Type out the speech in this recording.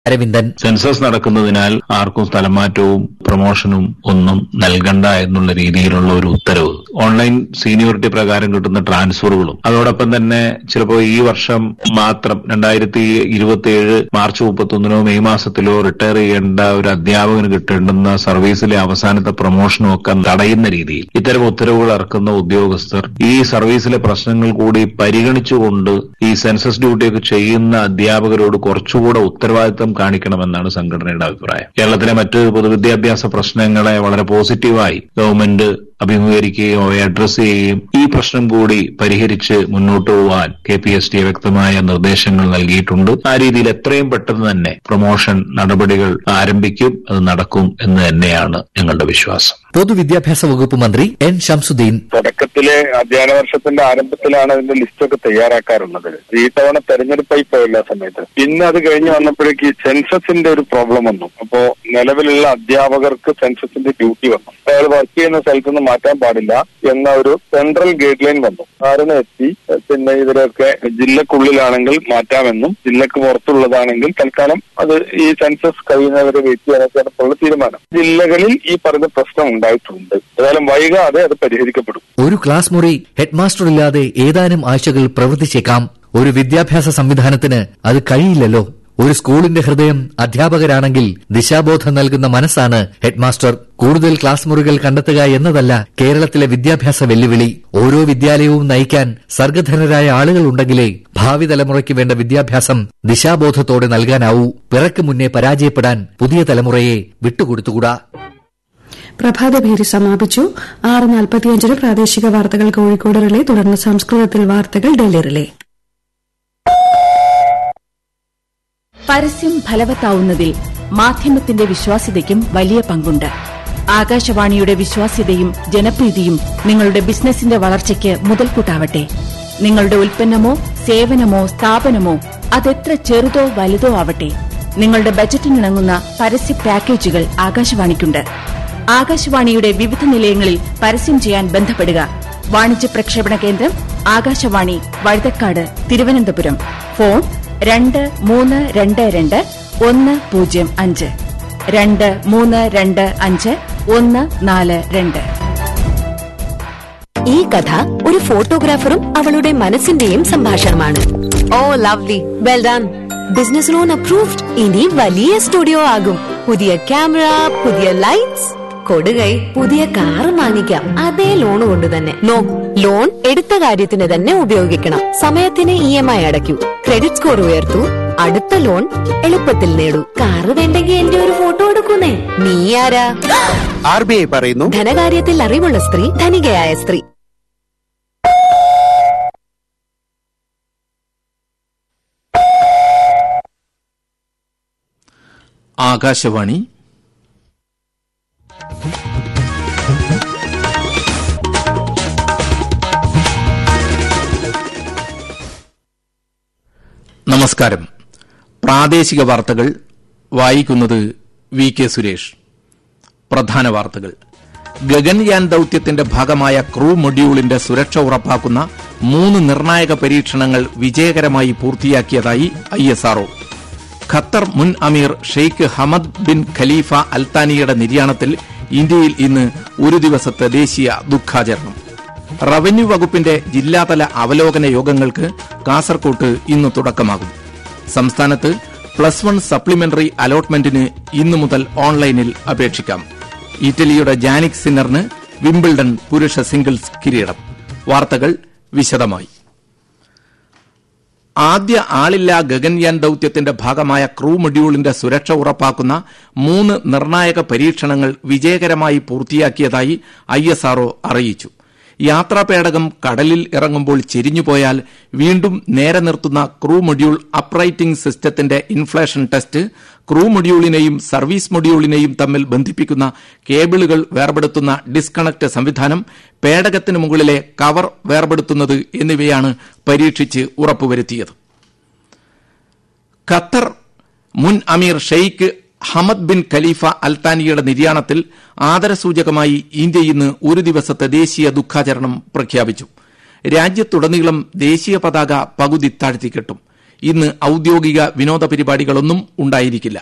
Aravindan census നടക്കുന്നതിനാൽ ആർക്കും സ്ഥലമാറ്റവും പ്രൊമോഷനും ഒന്നും നൽകണ്ട എന്നുള്ള രീതിയിലുള്ള ഒരു ഉത്തരവ് ഓൺലൈൻ സീനിയോറിറ്റി പ്രകാരം കിട്ടുന്ന ട്രാൻസ്ഫറുകളും അതോടൊപ്പം തന്നെ ചിലപ്പോൾ ഈ വർഷം മാത്രം രണ്ടായിരത്തി ഇരുപത്തിയേഴ് മാർച്ച് മുപ്പത്തൊന്നിനോ മെയ് മാസത്തിലോ റിട്ടയർ ചെയ്യേണ്ട ഒരു അധ്യാപകന് കിട്ടേണ്ടുന്ന സർവീസിലെ അവസാനത്തെ പ്രൊമോഷനും ഒക്കെ തടയുന്ന രീതിയിൽ ഇത്തരം ഉത്തരവുകൾ ഇറക്കുന്ന ഉദ്യോഗസ്ഥർ ഈ സർവീസിലെ പ്രശ്നങ്ങൾ കൂടി പരിഗണിച്ചുകൊണ്ട് ഈ സെൻസസ് ഡ്യൂട്ടിയൊക്കെ ചെയ്യുന്ന അധ്യാപകരോട് കുറച്ചുകൂടെ ഉത്തരവാദിത്തം കാണിക്കണമെന്നാണ് സംഘടനയുടെ അഭിപ്രായം കേരളത്തിലെ മറ്റ് പൊതുവിദ്യാഭ്യാസ പ്രശ്നങ്ങളെ വളരെ പോസിറ്റീവായി ഗവൺമെന്റ് അഭിമുഖീകരിക്കുകയും അവയെ അഡ്രസ് ചെയ്യുകയും ഈ പ്രശ്നം കൂടി പരിഹരിച്ച് മുന്നോട്ട് പോകാൻ കെ പി എസ് ടി വ്യക്തമായ നിർദ്ദേശങ്ങൾ നൽകിയിട്ടുണ്ട് ആ രീതിയിൽ എത്രയും പെട്ടെന്ന് തന്നെ പ്രൊമോഷൻ നടപടികൾ ആരംഭിക്കും അത് നടക്കും എന്ന് തന്നെയാണ് ഞങ്ങളുടെ വിശ്വാസം പൊതുവിദ്യാഭ്യാസ വകുപ്പ് മന്ത്രി എൻ ഷംസുദ്ദീൻ തുടക്കത്തിലെ അധ്യയന വർഷത്തിന്റെ ആരംഭത്തിലാണ് അതിന്റെ ലിസ്റ്റ് ഒക്കെ തയ്യാറാക്കാറുള്ളത് ഈ തവണ തെരഞ്ഞെടുപ്പായി പോയില്ല ആ സമയത്ത് പിന്നെ അത് കഴിഞ്ഞ് വന്നപ്പോഴേക്ക് ഈ സെൻസസിന്റെ ഒരു പ്രോബ്ലം വന്നു അപ്പോ നിലവിലുള്ള അധ്യാപകർക്ക് സെൻസസിന്റെ ഡ്യൂട്ടി വന്നു അയാൾ വർക്ക് ചെയ്യുന്ന സ്ഥലത്ത് നിന്ന് മാറ്റാൻ പാടില്ല എന്ന ഒരു സെൻട്രൽ ഗൈഡ് ലൈൻ വന്നു ധാരണ എത്തി പിന്നെ ഇവരൊക്കെ ജില്ലക്കുള്ളിലാണെങ്കിൽ മാറ്റാമെന്നും ജില്ലക്ക് പുറത്തുള്ളതാണെങ്കിൽ തൽക്കാലം അത് ഈ സെൻസസ് കഴിയുന്നവരെ വെയിറ്റ് ചെയ്യാനൊക്കെയാണ് തീരുമാനം ജില്ലകളിൽ ഈ പറഞ്ഞ പ്രശ്നം ഉണ്ടായിട്ടുണ്ട് ഏതായാലും വൈകാതെ അത് പരിഹരിക്കപ്പെടും ഒരു ക്ലാസ് മുറി ഹെഡ്മാസ്റ്റർ ഇല്ലാതെ ഏതാനും ആഴ്ചകൾ പ്രവർത്തിച്ചേക്കാം ഒരു വിദ്യാഭ്യാസ സംവിധാനത്തിന് അത് കഴിയില്ലല്ലോ ഒരു സ്കൂളിന്റെ ഹൃദയം അധ്യാപകരാണെങ്കിൽ ദിശാബോധം നൽകുന്ന മനസ്സാണ് ഹെഡ്മാസ്റ്റർ കൂടുതൽ ക്ലാസ് മുറികൾ കണ്ടെത്തുക എന്നതല്ല കേരളത്തിലെ വിദ്യാഭ്യാസ വെല്ലുവിളി ഓരോ വിദ്യാലയവും നയിക്കാൻ സർഗധനരായ ആളുകൾ ഉണ്ടെങ്കിലേ ഭാവി തലമുറയ്ക്ക് വേണ്ട വിദ്യാഭ്യാസം ദിശാബോധത്തോടെ നൽകാനാവൂ പിറക്ക് മുന്നേ പരാജയപ്പെടാൻ പുതിയ തലമുറയെ വിട്ടുകൊടുത്തുകൂടാ പ്രഭാതഭേരി സമാപിച്ചു ആറ് നാൽപ്പത്തിയഞ്ചിന് പ്രാദേശിക വാർത്തകൾ കോഴിക്കോട് റിലേ തുടർന്ന് സംസ്കൃതത്തിൽ വാർത്തകൾ ഡൽഹി റിലേ പരസ്യം ഫലവത്താവുന്നതിൽ മാധ്യമത്തിന്റെ വിശ്വാസ്യതയ്ക്കും വലിയ പങ്കുണ്ട് ആകാശവാണിയുടെ വിശ്വാസ്യതയും ജനപ്രീതിയും നിങ്ങളുടെ ബിസിനസിന്റെ വളർച്ചയ്ക്ക് മുതൽക്കൂട്ടാവട്ടെ നിങ്ങളുടെ ഉൽപ്പന്നമോ സേവനമോ സ്ഥാപനമോ അതെത്ര ചെറുതോ വലുതോ ആവട്ടെ നിങ്ങളുടെ ബജറ്റിനിണങ്ങുന്ന പരസ്യ പാക്കേജുകൾ ആകാശവാണിക്കുണ്ട് ആകാശവാണിയുടെ വിവിധ നിലയങ്ങളിൽ പരസ്യം ചെയ്യാൻ ബന്ധപ്പെടുക വാണിജ്യ പ്രക്ഷേപണ കേന്ദ്രം ആകാശവാണി വഴുതക്കാട് തിരുവനന്തപുരം ഫോൺ രണ്ട് മൂന്ന് രണ്ട് രണ്ട് ഒന്ന് പൂജ്യം അഞ്ച് രണ്ട് മൂന്ന് രണ്ട് അഞ്ച് ഒന്ന് നാല് രണ്ട് ഈ കഥ ഒരു ഫോട്ടോഗ്രാഫറും അവളുടെ മനസ്സിന്റെയും സംഭാഷണമാണ് oh lovely well done business loan approved ഇനി വലിയ സ്റ്റുഡിയോ ആകും പുതിയ ക്യാമറ പുതിയ ലൈറ്റ്സ് കൊടുകൈ പുതിയ കാർ വാങ്ങിക്കാം അതേ ലോൺ കൊണ്ട് തന്നെ നോ ലോൺ എടുത്ത കാര്യത്തിന് തന്നെ ഉപയോഗിക്കണം സമയത്തിന് ഇ എം ഐ അടയ്ക്കൂ ക്രെഡിറ്റ് സ്കോർ ഉയർത്തൂ അടുത്ത ലോൺ എളുപ്പത്തിൽ നേടൂ കാറ് വേണ്ടെങ്കിൽ എന്റെ ഒരു ഫോട്ടോ എടുക്കുന്നേ നീ ആരാ ആർ ബി ഐ പറയുന്നു ധനകാര്യത്തിൽ അറിവുള്ള സ്ത്രീ ധനികയായ സ്ത്രീ ആകാശവാണി നമസ്കാരം പ്രാദേശിക വാർത്തകൾ വായിക്കുന്നത് വി കെ സുരേഷ് പ്രധാന വാർത്തകൾ ഗഗൻയാൻ ദൌത്യത്തിന്റെ ഭാഗമായ ക്രൂ മൊഡ്യൂളിന്റെ സുരക്ഷ ഉറപ്പാക്കുന്ന മൂന്ന് നിർണായക പരീക്ഷണങ്ങൾ വിജയകരമായി പൂർത്തിയാക്കിയതായി ഐ എസ് ആർഒ ഖത്തർ മുൻ അമീർ ഷെയ്ഖ് ഹമദ് ബിൻ ഖലീഫ അൽത്താനിയുടെ നിര്യാണത്തിൽ ഇന്ത്യയിൽ ഇന്ന് ഒരു ദിവസത്തെ ദേശീയ ദുഃഖാചരണം റവന്യൂ വകുപ്പിന്റെ ജില്ലാതല അവലോകന യോഗങ്ങൾക്ക് കാസർകോട്ട് ഇന്ന് തുടക്കമാകും സംസ്ഥാനത്ത് പ്ലസ് വൺ സപ്ലിമെന്ററി അലോട്ട്മെന്റിന് ഇന്നു മുതൽ ഓൺലൈനിൽ അപേക്ഷിക്കാം ഇറ്റലിയുടെ ജാനിക് സിന്നറിന് വിംബിൾഡൺ പുരുഷ സിംഗിൾസ് കിരീടം വാർത്തകൾ വിശദമായി ആദ്യ ആളില്ലാ ഗഗൻയാൻ ദൌത്യത്തിന്റെ ഭാഗമായ ക്രൂ മൊഡ്യൂളിന്റെ സുരക്ഷ ഉറപ്പാക്കുന്ന മൂന്ന് നിർണായക പരീക്ഷണങ്ങൾ വിജയകരമായി പൂർത്തിയാക്കിയതായി ഐ അറിയിച്ചു യാത്രാപേടകം കടലിൽ ഇറങ്ങുമ്പോൾ ചെരിഞ്ഞുപോയാൽ വീണ്ടും നേരെ നിർത്തുന്ന ക്രൂ മൊഡ്യൂൾ അപ്രൈറ്റിംഗ് സിസ്റ്റത്തിന്റെ ഇൻഫ്ലേഷൻ ടെസ്റ്റ് ക്രൂ മൊഡ്യൂളിനെയും സർവീസ് മൊഡ്യൂളിനെയും തമ്മിൽ ബന്ധിപ്പിക്കുന്ന കേബിളുകൾ വേർപെടുത്തുന്ന ഡിസ്കണക്ട് സംവിധാനം പേടകത്തിന് മുകളിലെ കവർ വേർപെടുത്തുന്നത് എന്നിവയാണ് പരീക്ഷിച്ച് ഉറപ്പുവരുത്തിയത് ഖത്തർ മുൻ അമീർ ഷെയ്ഖ് ഹമദ് ബിൻ ഖലീഫ അൽത്താനിയുടെ നിര്യാണത്തിൽ ആദരസൂചകമായി ഇന്ത്യ ഇന്ന് ഒരു ദിവസത്തെ ദേശീയ ദുഃഖാചരണം പ്രഖ്യാപിച്ചു രാജ്യത്തുടനീളം ദേശീയ പതാക പകുതി താഴ്ത്തിക്കെട്ടും ഇന്ന് ഔദ്യോഗിക വിനോദ പരിപാടികളൊന്നും ഉണ്ടായിരിക്കില്ല